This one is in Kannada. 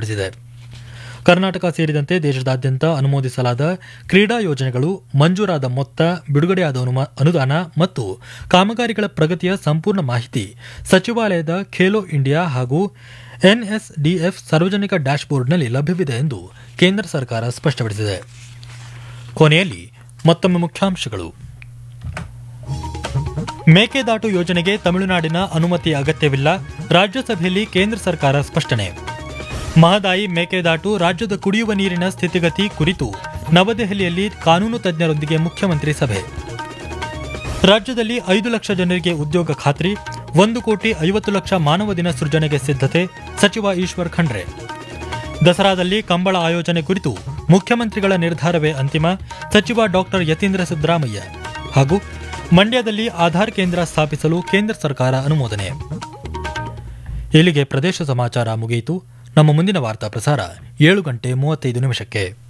ಸ್ಪಷ್ಟಪಡಿಸಿದೆ ಕರ್ನಾಟಕ ಸೇರಿದಂತೆ ದೇಶದಾದ್ಯಂತ ಅನುಮೋದಿಸಲಾದ ಕ್ರೀಡಾ ಯೋಜನೆಗಳು ಮಂಜೂರಾದ ಮೊತ್ತ ಬಿಡುಗಡೆಯಾದ ಅನುಮ- ಅನುದಾನ ಮತ್ತು ಕಾಮಗಾರಿಗಳ ಪ್ರಗತಿಯ ಸಂಪೂರ್ಣ ಮಾಹಿತಿ ಸಚಿವಾಲಯದ ಖೇಲೋ ಇಂಡಿಯಾ ಹಾಗೂ ಎನ್ಎಸ್ಡಿಎಫ್ ಸಾರ್ವಜನಿಕ ಡ್ಯಾಶ್ಬೋರ್ಡ್ನಲ್ಲಿ ಲಭ್ಯವಿದೆ ಎಂದು ಕೇಂದ್ರ ಸರ್ಕಾರ ಸ್ಪಷ್ಟಪಡಿಸಿದೆ ಕೊನೆಯಲ್ಲಿ ಮತ್ತೊಮ್ಮೆ ಮುಖ್ಯಾಂಶಗಳು ಮೇಕೆದಾಟು ಯೋಜನೆಗೆ ತಮಿಳುನಾಡಿನ ಅನುಮತಿ ಅಗತ್ಯವಿಲ್ಲ ರಾಜ್ಯಸಭೆಯಲ್ಲಿ ಕೇಂದ್ರ ಸರ್ಕಾರ ಸ್ಪಷ್ಟನೆ ಮಹದಾಯಿ ಮೇಕೆದಾಟು ರಾಜ್ಯದ ಕುಡಿಯುವ ನೀರಿನ ಸ್ಥಿತಿಗತಿ ಕುರಿತು ನವದೆಹಲಿಯಲ್ಲಿ ಕಾನೂನು ತಜ್ಞರೊಂದಿಗೆ ಮುಖ್ಯಮಂತ್ರಿ ಸಭೆ ರಾಜ್ಯದಲ್ಲಿ ಐದು ಲಕ್ಷ ಜನರಿಗೆ ಉದ್ಯೋಗ ಖಾತ್ರಿ ಒಂದು ಕೋಟಿ ಐವತ್ತು ಲಕ್ಷ ಮಾನವ ದಿನ ಸೃಜನೆಗೆ ಸಿದ್ಧತೆ ಸಚಿವ ಈಶ್ವರ್ ಖಂಡ್ರೆ ದಸರಾದಲ್ಲಿ ಕಂಬಳ ಆಯೋಜನೆ ಕುರಿತು ಮುಖ್ಯಮಂತ್ರಿಗಳ ನಿರ್ಧಾರವೇ ಅಂತಿಮ ಸಚಿವ ಡಾಕ್ಟರ್ ಯತೀಂದ್ರ ಸಿದ್ದರಾಮಯ್ಯ ಹಾಗೂ ಮಂಡ್ಯದಲ್ಲಿ ಆಧಾರ್ ಕೇಂದ್ರ ಸ್ಥಾಪಿಸಲು ಕೇಂದ್ರ ಸರ್ಕಾರ ಅನುಮೋದನೆ ಇಲ್ಲಿಗೆ ಪ್ರದೇಶ ಸಮಾಚಾರ ಮುಗಿಯಿತು ನಮ್ಮ ಮುಂದಿನ ವಾರ್ತಾ ಪ್ರಸಾರ ಏಳು ಗಂಟೆ ಮೂವತ್ತೈದು ನಿಮಿಷಕ್ಕೆ